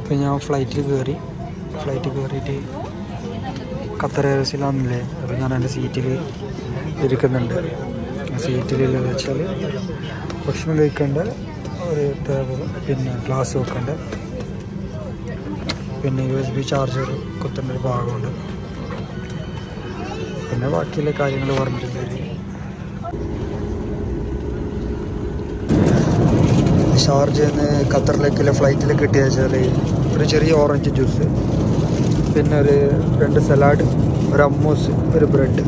ഇപ്പം ഞാൻ ഫ്ലൈറ്റിൽ കയറി ഫ്ലൈറ്റിൽ കയറിയിട്ട് ഖത്തർ എയർവേസിലാണെന്നില്ലേ അപ്പോൾ ഞാൻ എൻ്റെ സീറ്റിൽ ഇരിക്കുന്നുണ്ട് സീറ്റിൽ വെച്ചാൽ ഭക്ഷണം കഴിക്കേണ്ട ഒരു ടേബിൾ പിന്നെ ഗ്ലാസ് വെക്കേണ്ട പിന്നെ യു എസ് ബി ചാർജർ കുത്തേണ്ട ഒരു ഭാഗമുണ്ട് പിന്നെ ബാക്കിയുള്ള കാര്യങ്ങൾ പറഞ്ഞിട്ടുണ്ട് ഷാർജയിൽ നിന്ന് ഖത്തറിലേക്കുള്ള ഫ്ലൈറ്റിൽ കിട്ടിയ വെച്ചാൽ ഒരു ചെറിയ ഓറഞ്ച് ജ്യൂസ് പിന്നെ ഒരു രണ്ട് സലാഡ് ഒരു അമ്മൂസ് ഒരു ബ്രെഡ്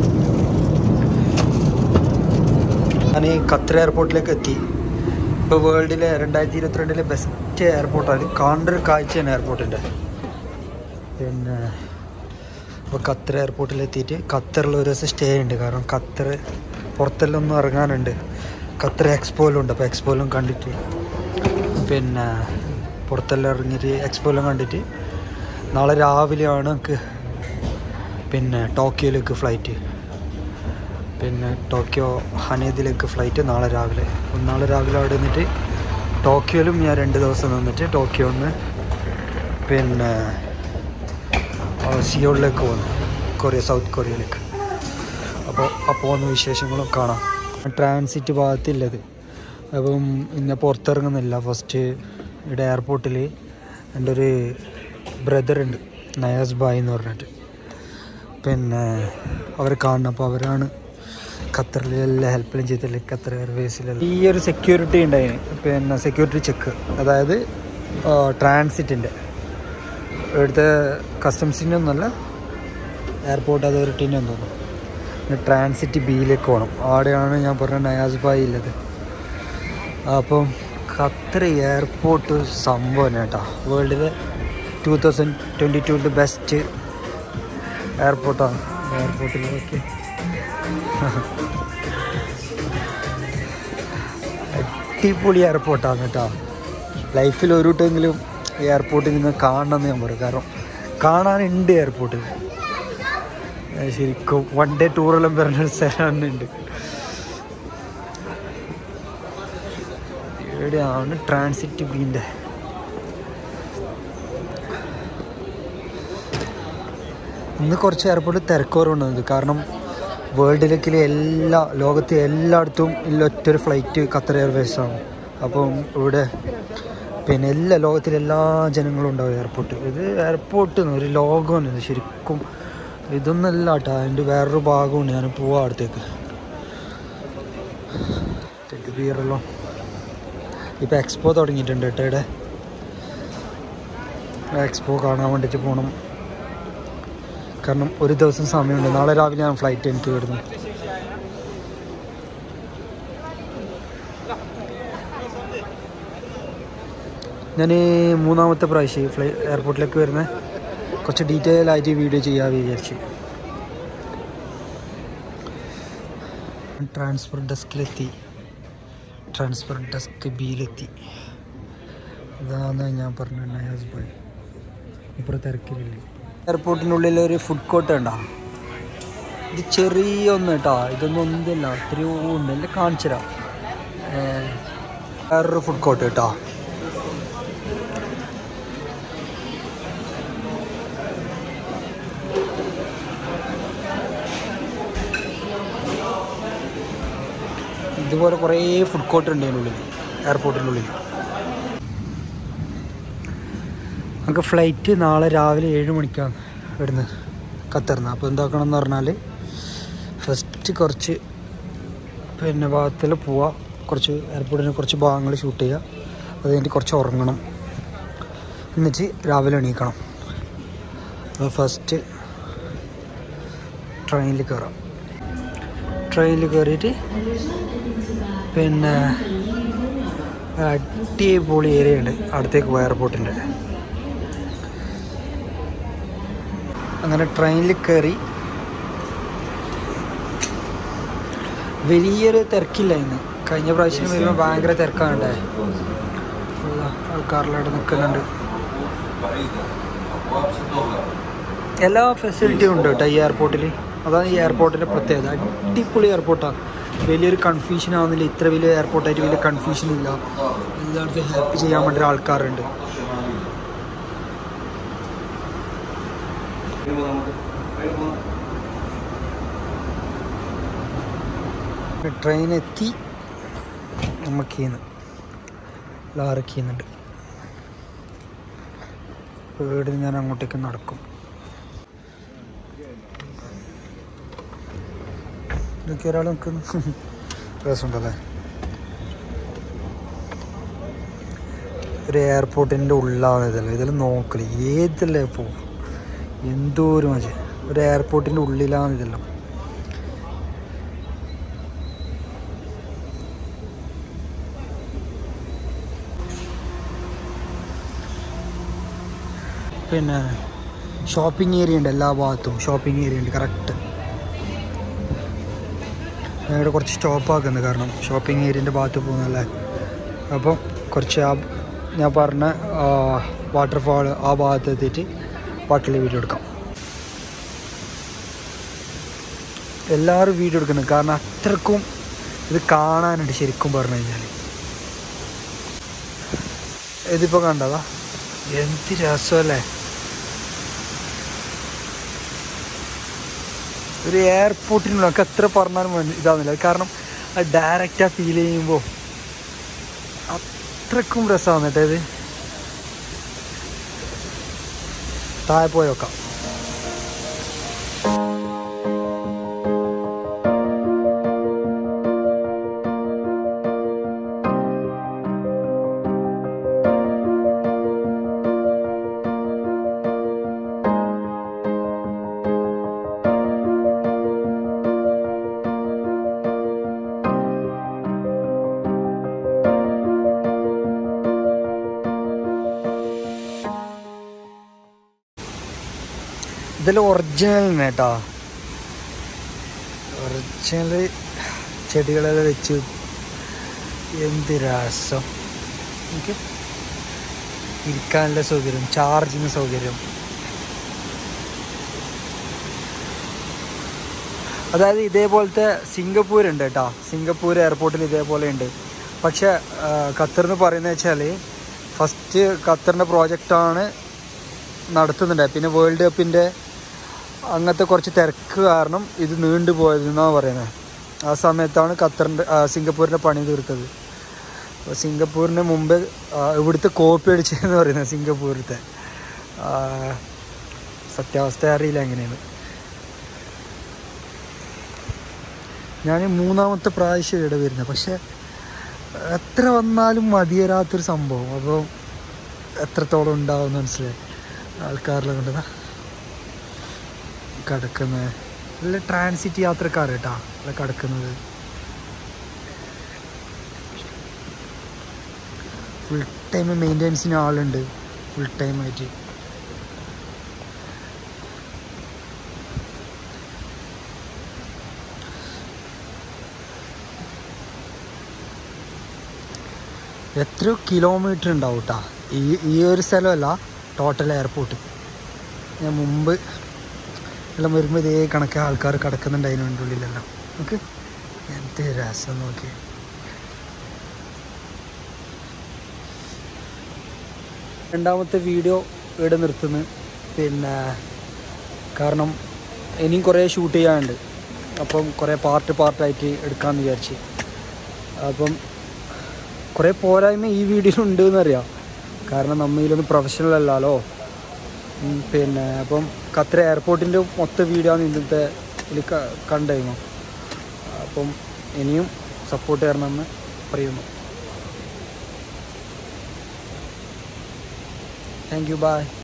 ഞാൻ ഈ ഖത്തർ എയർപോർട്ടിലേക്ക് എത്തി ഇപ്പോൾ വേൾഡിലെ രണ്ടായിരത്തി ഇരുപത്തിരണ്ടിലെ ബെസ്റ്റ് എയർപോർട്ടാണ് കാണേണ്ട ഒരു കാഴ്ചയാണ് എയർപോർട്ടിൻ്റെ പിന്നെ അപ്പോൾ ഖത്തർ എയർപോർട്ടിൽ എത്തിയിട്ട് ഖത്തറിൽ ഒരു ദിവസം സ്റ്റേ ഉണ്ട് കാരണം ഖത്തർ പുറത്തെല്ലാം ഒന്ന് ഇറങ്ങാനുണ്ട് ഖത്തർ എക്സ്പോയിലും ഉണ്ട് അപ്പോൾ എക്സ്പോയിലും കണ്ടിട്ട് പിന്നെ പുറത്തെല്ലാം ഇറങ്ങിയിട്ട് എക്സ്പോയിലും കണ്ടിട്ട് നാളെ രാവിലെയാണ് നമുക്ക് പിന്നെ ടോക്കിയോയിലേക്ക് ഫ്ലൈറ്റ് പിന്നെ ടോക്കിയോ ഹനേദിലേക്ക് ഫ്ലൈറ്റ് നാളെ രാവിലെ അപ്പം നാളെ രാവിലെ അവിടെ നിന്നിട്ട് ടോക്കിയോയിലും ഞാൻ രണ്ട് ദിവസം നിന്നിട്ട് ടോക്കിയോ നിന്ന് പിന്നെ ആ, സിയോളിലേക്ക് പോകുന്നു കൊറിയ സൗത്ത് കൊറിയയിലേക്ക് അപ്പോൾ ആ പോകുന്ന വിശേഷങ്ങളും കാണാം ട്രാൻസിറ്റ് ഭാഗത്തില്ലത് അപ്പം ഇന്ന് പുറത്തിറങ്ങുന്നില്ല ഫസ്റ്റ് ഇവിടെ എയർപോർട്ടിൽ എൻ്റെ ഒരു ബ്രദറുണ്ട് നയാസ് ബായ് എന്ന് പറഞ്ഞിട്ട് പിന്നെ അവർ കാണണം അപ്പോൾ അവരാണ് ഖത്തറിൽ എല്ലാ ഹെൽപ്പിലും ചെയ്തില്ല ഖത്തർ എയർവേസിലെല്ലാം ഈ ഒരു സെക്യൂരിറ്റി ഉണ്ടായിന് പിന്നെ സെക്യൂരിറ്റി ചെക്ക് അതായത് ട്രാൻസിറ്റിൻ്റെ ഇവിടുത്തെ കസ്റ്റംസിൻ്റെ ഒന്നുമല്ല എയർപോർട്ട് അതോറിറ്റീൻ്റെ ഒന്നും തോന്നുന്നു പിന്നെ ട്രാൻസിറ്റ് ബിയിലേക്ക് പോകണം അവിടെയാണ് ഞാൻ പറഞ്ഞ നയാസ് ബായി ഉള്ളത് അപ്പം ഖത്തർ എയർപോർട്ട് സംഭവം കേട്ടോ വേൾഡിലെ ടു തൗസൻഡ് ട്വൻറ്റി ടൂവിൻ്റെ ബെസ്റ്റ് എയർപോർട്ടാണ് എയർപോർട്ടിലേക്ക് അടിപൊളി എയർപോർട്ടാണ് കേട്ടോ ലൈഫിൽ ഒരു വട്ടമെങ്കിലും എയർപോർട്ടിൽ നിങ്ങൾ കാണണമെന്ന് ഞാൻ പറയും കാരണം കാണാനുണ്ട് എയർപോർട്ടിൽ ഏഹ് ശരിക്കും വൺ ഡേ ടൂറെല്ലാം വരുന്ന ഒരു സ്ഥലം ഉണ്ട് എവിടെയാണ് ട്രാൻസിറ്റ് ബീൻ്റെ ഇന്ന് കുറച്ച് എയർപോർട്ട് തിരക്കുറവുണ്ട് കാരണം വേൾഡിലേക്കിലെ എല്ലാ ലോകത്തെ എല്ലായിടത്തും ഇല്ല ഒറ്റൊരു ഫ്ലൈറ്റ് ഖത്തർ എയർവേസ് ആണ് അപ്പം ഇവിടെ പിന്നെ എല്ലാ ലോകത്തിലെ എല്ലാ ജനങ്ങളും ഉണ്ടാവും എയർപോർട്ട് ഇത് എയർപോർട്ട് ഒരു ലോകമാണ് ഇത് ശരിക്കും ഇതൊന്നല്ല കേട്ടോ അതിൻ്റെ വേറൊരു ഭാഗമുണ്ട് ഞാൻ പോവാം അടുത്തേക്ക് ടെഡ് ബിയറെല്ലാം ഇപ്പോൾ എക്സ്പോ തുടങ്ങിയിട്ടുണ്ട് കേട്ടോ ഇവിടെ എക്സ്പോ കാണാൻ വേണ്ടിയിട്ട് പോകണം കാരണം ഒരു ദിവസം സമയമുണ്ട് നാളെ രാവിലെ ഞാൻ ഫ്ലൈറ്റ് എനിക്ക് വരുന്നു ഞാൻ മൂന്നാമത്തെ പ്രാവശ്യം ഫ്ലൈ എയർപോർട്ടിലേക്ക് വരുന്നത് കുറച്ച് ഡീറ്റെയിൽ ആയിട്ട് വീഡിയോ ചെയ്യാമെന്ന് വിചാരിച്ചു ട്രാൻസ്ഫർ ഡെസ്കിലെത്തി ട്രാൻസ്ഫർ ഡെസ്ക് ബിയിലെത്തി ഇതാണ് ഞാൻ പറഞ്ഞ നയാസ് ഭായ് ഇപ്പുറം തിരക്കിലില്ലേ എയർപോർട്ടിനുള്ളിൽ ഒരു ഫുഡ് കോർട്ട് ഉണ്ടോ ഇത് ചെറിയ ഒന്ന് കേട്ടോ ഇതൊന്നും ഒന്നില്ല എത്രയോ ഉണ്ട് എല്ലാം കാണിച്ചുതരാം ഏഹ്, വേറൊരു ഫുഡ് കോർട്ട് കേട്ടോ ഇതുപോലെ കുറേ ഫുഡ് കോർട്ട് ഉണ്ട് അതിനുള്ളിൽ എയർപോർട്ടിൻ്റെ ഉള്ളിൽ നമുക്ക് ഫ്ലൈറ്റ് നാളെ രാവിലെ ഏഴ് മണിക്കാണ് ഇവിടുന്ന് ഖത്തറിന്ന് അപ്പോൾ എന്താക്കണം എന്ന് പറഞ്ഞാൽ ഫസ്റ്റ് കുറച്ച് പിന്നെ ഭാഗത്തിൽ പോവാം കുറച്ച് എയർപോർട്ടിന് കുറച്ച് ഭാഗങ്ങൾ ഷൂട്ട് ചെയ്യുക അത് കഴിഞ്ഞിട്ട് കുറച്ച് ഉറങ്ങണം എന്നിട്ട് രാവിലെ എണീക്കണം അപ്പോൾ ഫസ്റ്റ് ട്രെയിനിൽ കയറാം ട്രെയിനിൽ കയറിയിട്ട് പിന്നെ അടിപൊളി ഏരിയ ഉണ്ട് അടുത്തേക്ക് പോയ എയർപോർട്ടിൻ്റെ അങ്ങനെ ട്രെയിനിൽ കയറി വലിയൊരു തിരക്കില്ല ഇന്ന് കഴിഞ്ഞ പ്രാവശ്യം വരുമ്പോൾ ഭയങ്കര തിരക്കാണ്ടേ ആൾക്കാരിലവിടെ നിൽക്കുന്നുണ്ട് എല്ലാ ഫെസിലിറ്റിയും ഉണ്ട് കേട്ടോ ഈ എയർപോർട്ടിൽ അതാണ് ഈ എയർപോർട്ടിൻ്റെ പ്രത്യേകത അടിപൊളി എയർപോർട്ടാണ് വലിയൊരു കൺഫ്യൂഷൻ ആവുന്നില്ല ഇത്ര വലിയ എയർപോർട്ടായിട്ട് വലിയ കൺഫ്യൂഷൻ ഇല്ല എല്ലായിടത്തും ഹെൽപ്പ് ചെയ്യാൻ വേണ്ടി ആൾക്കാരുണ്ട് ട്രെയിൻ എത്തി നമുക്കീന്ന് ലാറക്കീന്നുണ്ട് വീട് ഞാൻ അങ്ങോട്ടേക്ക് നടക്കും ഇതൊക്കെ ഒരാൾ നിൽക്കുന്നു രസമുണ്ടല്ലേ ഒരു എയർപോർട്ടിൻ്റെ ഉള്ളാണ് ഇതല്ലേ ഇതിൽ നോക്കല് ഏതല്ലേ പോകും എന്തോരം മതി ഒരു എയർപോർട്ടിൻ്റെ ഉള്ളിലാണ് ഇതെല്ലാം പിന്നെ ഷോപ്പിംഗ് ഏരിയ ഉണ്ട് എല്ലാ ഭാഗത്തും ഷോപ്പിംഗ് ഏരിയ ഉണ്ട് കറക്റ്റ് ഇവിടെ കുറച്ച് സ്റ്റോപ്പ് ആക്കുന്നത് കാരണം ഷോപ്പിംഗ് ഏരിയൻ്റെ ഭാഗത്ത് പോകുന്നല്ലേ അപ്പം കുറച്ച് ആ ഞാൻ പറഞ്ഞ വാട്ടർഫാൾ ആ ഭാഗത്ത് എത്തിയിട്ട് വാട്ടിൽ വീഡിയോ എടുക്കാം എല്ലാവരും വീഡിയോ എടുക്കുന്നു കാരണം അത്രക്കും ഇത് കാണാനുണ്ട് ശരിക്കും പറഞ്ഞു കഴിഞ്ഞാൽ ഇതിപ്പോൾ കണ്ടതാ എന്ത് രസമല്ലേ ഒരു എയർപോർട്ടിനുള്ള നമുക്ക് എത്ര പറഞ്ഞാലും മതി- ഇതാവുന്നില്ല കാരണം അത് ഡയറക്റ്റാ ഫീൽ ചെയ്യുമ്പോൾ അത്രക്കും രസമാണ് കേട്ടോ ഇത് താഴെ പോയി നോക്കാം ഇതിൽ ഒറിജിനൽ തന്നെ കേട്ടോ ഒറിജിനൽ ചെടികളെല്ലാം വെച്ച് എന്ത് രസം എനിക്ക് ഇരിക്കാനുള്ള സൗകര്യം ചാർജിന് സൗകര്യം അതായത് ഇതേപോലത്തെ സിംഗപ്പൂർ ഉണ്ട് കേട്ടോ സിംഗപ്പൂർ എയർപോർട്ടിൽ ഇതേപോലെ ഉണ്ട് പക്ഷെ ഖത്തർ എന്ന് പറയുന്നത് വെച്ചാൽ ഫസ്റ്റ് ഖത്തറിൻ്റെ പ്രോജക്റ്റാണ് നടത്തുന്നുണ്ട് പിന്നെ വേൾഡ് കപ്പിൻ്റെ അങ്ങനത്തെ കുറച്ച് തിരക്ക് കാരണം ഇത് നീണ്ടു പോയതെന്നാണ് പറയുന്നത് ആ സമയത്താണ് ഖത്തറിൻ്റെ ആ, സിംഗപ്പൂരിൻ്റെ പണി തീർത്തത് അപ്പോൾ സിംഗപ്പൂരിന് മുമ്പ് ആ, ഇവിടുത്തെ കോപ്പി അടിച്ചതെന്ന് പറയുന്നത് സിംഗപ്പൂരിലത്തെ ആ, സത്യാവസ്ഥ അറിയില്ല എങ്ങനെയാണ് ഞാൻ മൂന്നാമത്തെ പ്രാവശ്യം ഇവിടെ വരുന്നത് പക്ഷെ എത്ര വന്നാലും മതിയരാത്തൊരു സംഭവം അപ്പോൾ എത്രത്തോളം ഉണ്ടാവും മനസ്സിലായി ആൾക്കാരെല്ലാം കണ്ടതാ കിടക്കുന്നത് നല്ല ട്രാൻസിറ്റ് യാത്രക്കാർ കേട്ടാ അല്ല കിടക്കുന്നത് ഫുൾ ടൈം മെയിൻ്റെനൻസിന് ആളുണ്ട് ഫുൾ ടൈം ആയിട്ട് എത്രയോ കിലോമീറ്റർ ഉണ്ടാവും കേട്ടോ ഈ ഈ ഒരു സ്ഥലമല്ല ടോട്ടൽ എയർപോർട്ട് ഞാൻ മുമ്പ് എല്ലാം വരുമ്പോൾ ഇതേ കണക്കെ ആൾക്കാർ കിടക്കുന്നുണ്ട് അതിൻ്റെ ഉള്ളിലെല്ലാം നമുക്ക് എന്ത് രസം നോക്കി രണ്ടാമത്തെ വീഡിയോ ഇവിടെ നിർത്തുന്നു പിന്നെ കാരണം ഇനിയും കുറേ ഷൂട്ട് ചെയ്യാനുണ്ട് അപ്പം കുറേ പാർട്ട് പാർട്ടായിട്ട് എടുക്കാമെന്ന് വിചാരിച്ച് അപ്പം കുറേ പോരായ്മ ഈ വീഡിയോയിൽ ഉണ്ട് എന്നറിയാം കാരണം നമ്മ ഇതിലൊന്നും പ്രൊഫഷണൽ അല്ലല്ലോ ഉം, പിന്നെ അപ്പം ഖത്തർ എയർപോർട്ടിൻ്റെ മൊത്തം വീഡിയോ ആണ് ഇന്നത്തെ ഇതിൽ കണ്ടായിരുന്നു അപ്പം ഇനിയും സപ്പോർട്ട് തരണമെന്ന് പറയുന്നു താങ്ക് യു ബൈ